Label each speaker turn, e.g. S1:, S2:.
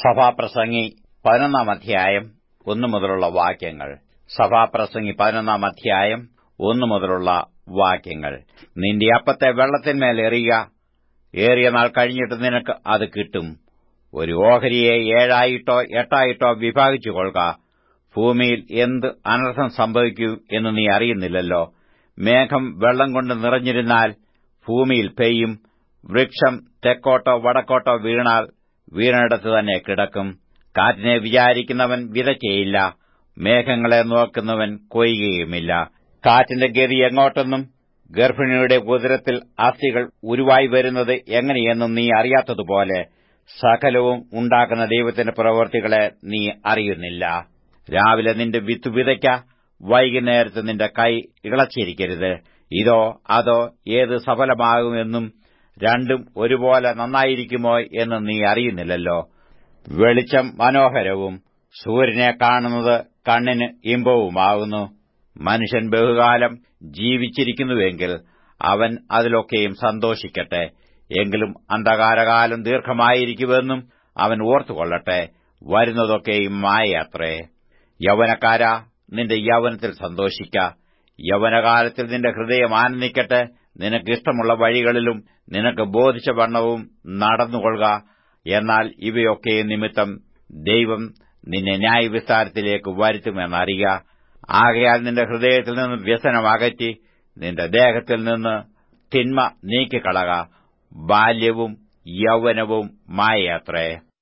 S1: സഭാപ്രസംഗി പതിനൊന്നാം അധ്യായം ഒന്നു മുതലുള്ള വാക്യങ്ങൾ സഭാപ്രസംഗി പതിനൊന്നാം അധ്യായം ഒന്നു മുതലുള്ള വാക്യങ്ങൾ നിന്റെ അപ്പത്തെ വെള്ളത്തിന്മേൽ എറിയുക ഏറിയ നാൾ കഴിഞ്ഞിട്ട് നിനക്ക് അത് കിട്ടും ഒരു ഓഹരിയെ ഏഴായിട്ടോ എട്ടായിട്ടോ വിഭാഗിച്ചു കൊള്ളുക ഭൂമിയിൽ എന്ത് അനർത്ഥം സംഭവിക്കൂ എന്ന് നീ അറിയുന്നില്ലല്ലോ മേഘം വെള്ളം കൊണ്ട് നിറഞ്ഞിരുന്നാൽ ഭൂമിയിൽ പെയ്യും വൃക്ഷം തെക്കോട്ടോ വടക്കോട്ടോ വീണാൽ വീണിടത്ത് തന്നെ കിടക്കും കാറ്റിനെ വിചാരിക്കുന്നവൻ വിതയ്ക്കയില്ല മേഘങ്ങളെ നോക്കുന്നവൻ കൊയ്യുകയുമില്ല കാറ്റിന്റെ ഗതി എങ്ങോട്ടെന്നും ഗർഭിണിയുടെ ഉദരത്തിൽ അസ്ഥികൾ ഉരുവായി വരുന്നത് എങ്ങനെയെന്നും നീ അറിയാത്തതുപോലെ സകലവും ഉണ്ടാക്കുന്ന ദൈവത്തിന്റെ പ്രവൃത്തികളെ നീ അറിയുന്നില്ല രാവിലെ നിന്റെ വിത്ത് വിതയ്ക്ക വൈകുന്നേരത്ത് നിന്റെ കൈ ഇളച്ചിരിക്കരുത് ഇതോ അതോ ഏത് സഫലമാകുമെന്നും രണ്ടും ഒരുപോലെ നന്നായിരിക്കുമോ എന്ന് നീ അറിയുന്നില്ലല്ലോ വെളിച്ചം മനോഹരവും സൂര്യനെ കാണുന്നത് കണ്ണിന് ഇമ്പവുമാകുന്നു മനുഷ്യൻ ബഹുകാലം ജീവിച്ചിരിക്കുന്നുവെങ്കിൽ അവൻ അതിലൊക്കെയും സന്തോഷിക്കട്ടെ എങ്കിലും അന്ധകാരകാലം ദീർഘമായിരിക്കുമെന്നും അവൻ ഓർത്തുകൊള്ളട്ടെ വരുന്നതൊക്കെയും മായയാത്രേ യൗവനക്കാരാ നിന്റെ യൗവനത്തിൽ സന്തോഷിക്ക യൗവനകാലത്തിൽ നിന്റെ ഹൃദയം ആനന്ദിക്കട്ടെ നിനക്ക് ഇഷ്ടമുള്ള വഴികളിലും നിനക്ക് ബോധിച്ച വണ്ണവും നടന്നുകൊള്ളുക എന്നാൽ ഇവയൊക്കെ നിമിത്തം ദൈവം നിന്നെ ന്യായവിസ്താരത്തിലേക്ക് വരുത്തുമെന്നറിയുക ആകയാൽ നിന്റെ ഹൃദയത്തിൽ നിന്ന് വ്യസനം അകറ്റി നിന്റെ ദേഹത്തിൽ നിന്ന് തിന്മ നീക്കിക്കളക ബാല്യവും യൗവനവും മായയാത്രേ